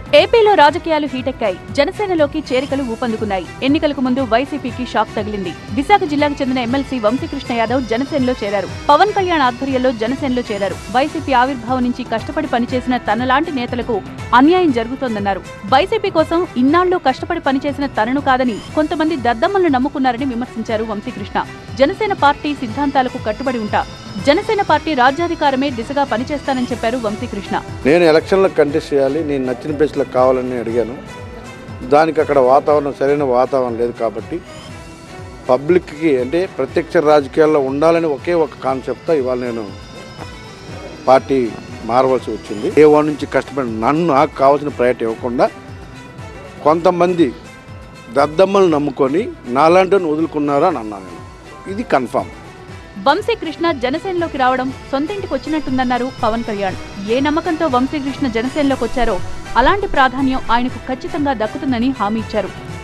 ఏపీలో రాజకీయాలు హీటెక్కాయి జనసేనలోకి చేరికలు ఊపందుకున్నాయి ఎన్నికలకు ముందు వైసీపీకి షాక్ తగిలింది విశాఖ జిల్లాకు చెందిన ఎమ్మెల్సీ వంశీకృష్ణ యాదవ్ జనసేనలో చేరారు పవన్ కళ్యాణ్ ఆధ్వర్యంలో జనసేనలో చేరారు వైసీపీ ఆవిర్భావం నుంచి కష్టపడి పనిచేసిన తనలాంటి నేతలకు అన్యాయం జరుగుతోందన్నారు వైసీపీ కోసం ఇన్నాళ్లు కష్టపడి పనిచేసిన తనను కాదని కొంతమంది దద్దమ్మలను నమ్ముకున్నారని విమర్శించారు వంశీకృష్ణ జనసేన పార్టీ సిద్ధాంతాలకు కట్టుబడి ఉంటా జనసేన పార్టీ రాజ్యాధికారమే దిశగా పనిచేస్తానని చెప్పారు వంశీకృష్ణ నేను ఎలక్షన్లకు కంటెస్ట్ చేయాలి నేను నచ్చిన ప్లేస్లకు కావాలని అడిగాను దానికి అక్కడ వాతావరణం సరైన వాతావరణం లేదు కాబట్టి పబ్లిక్కి అంటే ప్రత్యక్ష రాజకీయాల్లో ఉండాలని ఒకే ఒక కాన్సెప్ట్తో ఇవాళ నేను పార్టీ మారవలసి వచ్చింది ఏ వన్ నుంచి కష్టపడి నన్ను నాకు కావాల్సిన ప్రయారిటీ ఇవ్వకుండా కొంతమంది దద్దమ్మలు నమ్ముకొని నాలాంటి వదులుకున్నారా అని అన్నాను నేను ఇది కన్ఫామ్ వంశీకృష్ణ జనసేనలోకి రావడం సొంతింటికి వచ్చినట్టుందన్నారు పవన్ కళ్యాణ్ ఏ నమ్మకంతో వంశీకృష్ణ జనసేనలోకి వచ్చారో అలాంటి ప్రాధాన్యం ఆయనకు ఖచ్చితంగా దక్కుతుందని హామీ ఇచ్చారు